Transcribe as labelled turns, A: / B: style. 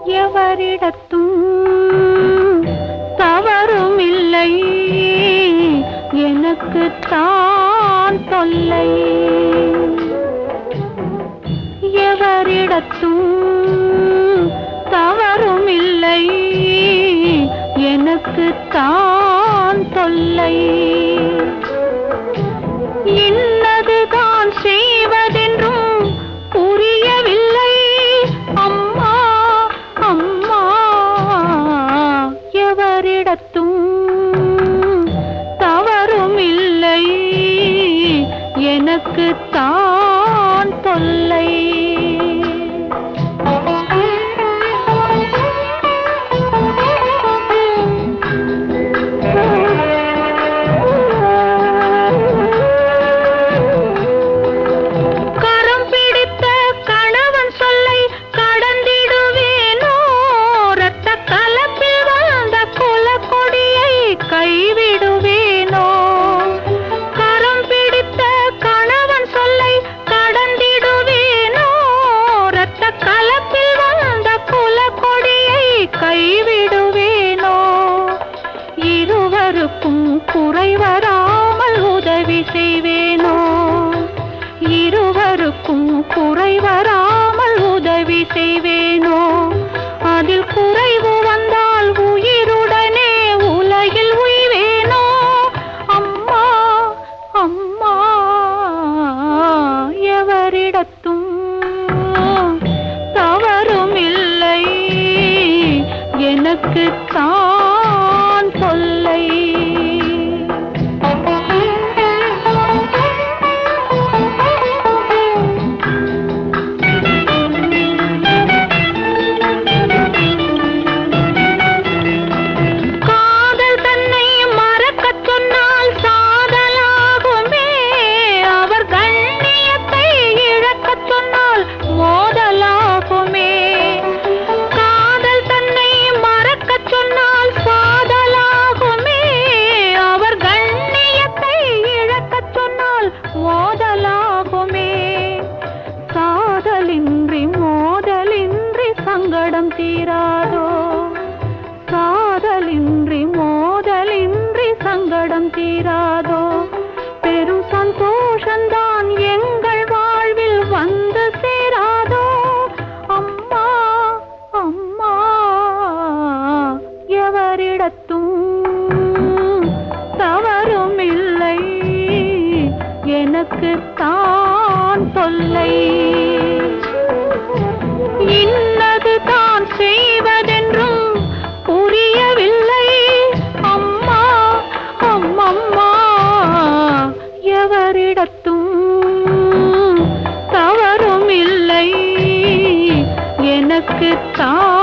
A: எவரிடத்தும் தவறும் இல்லை எனக்கு தான் தொல்லை எவரிடத்தும் தவறும் இல்லை எனக்கு தான் தொல்லை இன்னதுதான் செய்வதென்றும் புரியவில்லை அம்மா அம்மா எவரிடத்தும் தவறும் இல்லை எனக்கு தான் தொல்லை கரம் பிடித்த கணவன் சொல்லை கடந்திடுவேனோ ரத்த கலப்பில் வந்த குல கொடியை கைவிடுவேனோ கரம் பிடித்த கணவன் சொல்லை கடந்திடுவேனோ ரத்த கலப்பில் வந்த குல கொடியை கைவிடுவேனோ இருவருக்கும் குறை வராமல் உதவி செய்வேனோ இருவருக்கும் குறை வராமல் உதவி செய்வேனோ அதில் குறைவு வந்தால் உயிருடனே உலகில் உய்வேனோ அம்மா அம்மா எவரிடத்தும் தவறும் இல்லை எனக்கு தான் தொல்லை காதல் தன்னை மறக்கச் சொன்னால் சாதலாகுமே அவர் கண்ணியத்தை இழக்கச் சொன்னால் மோதலாகுமே காதல் தன்னை மறக்கச் சொன்னால் சாதலாகுமே அவர் கண்ணியத்தை இழக்கச் சொன்னால் மோதலாகுமே காதலின்றி மோதலின்றி சங்கடம் தீராதோ காதலின்றி மோதலின்றி சங்கடம் தீராதோ பெரும் சந்தோஷந்தான் எங்கள் வாழ்வில் வந்து சேராதோ அம்மா அம்மா எவரிடத்தும் தவறும் இல்லை எனக்கு தான் தொல்லை இன்னது தான் செய்வதென்றும் புரியவில்லை அம்மா அம்மம்மா எவரிடத்தும் தவறும் இல்லை எனக்கு தான்